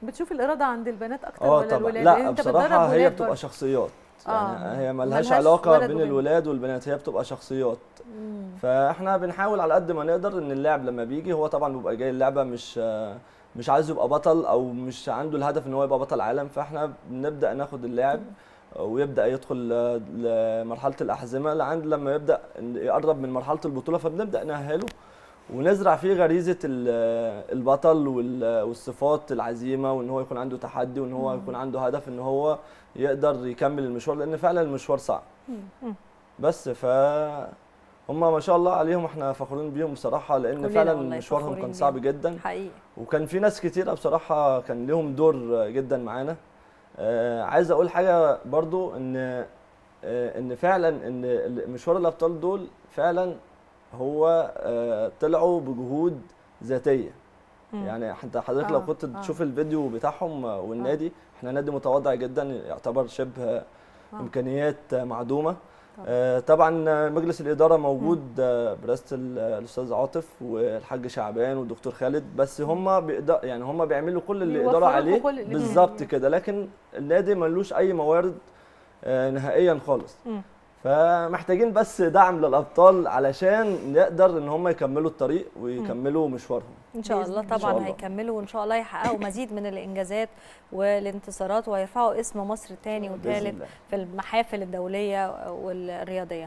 بتشوف الاراده عند البنات اكتر اه ولا طبعا الولاد لا لأن انت بتدرب بصراحه هي ولاد بتبقى برضه. شخصيات آه. يعني هي ملهاش ملهاش علاقه ولد بين وبنت. الولاد والبنات هي بتبقى شخصيات مم. فاحنا بنحاول على قد ما نقدر ان اللاعب لما بيجي هو طبعا بيبقى جاي اللعبه مش مش عايز يبقى بطل او مش عنده الهدف ان هو يبقى بطل عالم فاحنا بنبدا ناخد اللاعب ويبدا يدخل لمرحله الاحزمه لعند لما يبدا يقرب من مرحله البطوله فبنبدا ناهله ونزرع فيه غريزه ال- البطل وال- والصفات العزيمه وان هو يكون عنده تحدي وان هو يكون عنده هدف ان هو يقدر يكمل المشوار لان فعلا المشوار صعب مم. بس ف هم ما شاء الله عليهم احنا فخورين بيهم بصراحه لان كلنا فعلا والله مشوارهم فخورين كان صعب بيهم. جدا حقيقي وكان في ناس كتيره بصراحه كان لهم دور جدا معانا آه عايز اقول حاجه برضو ان آه ان فعلا ان مشوار الابطال دول فعلا هو آه طلعوا بجهود ذاتيه مم. يعني حتى حضرتك لو آه، كنت آه. تشوف الفيديو بتاعهم والنادي احنا نادي متواضع جدا يعتبر شبه امكانيات معدومه طبعا. آه، طبعا مجلس الاداره موجود آه، برئاسه ال- الاستاذ عاطف والحاج شعبان والدكتور خالد بس هم بيقدر يعني هم بيعملوا كل اللي بيوفروا يقدروا لكم عليه كل اللي بالظبط بيعملوه. كده لكن النادي ملوش اي موارد آه، نهائيا خالص مم. فمحتاجين بس دعم للابطال علشان نقدر ان هم يكملوا الطريق ويكملوا مشوارهم ان شاء بإذن الله الله. إن شاء طبعا الله. هيكملوا وان شاء الله يحققوا مزيد من الانجازات والانتصارات ويرفعوا اسم مصر تاني باذن وتالت الله في المحافل الدوليه والرياضيه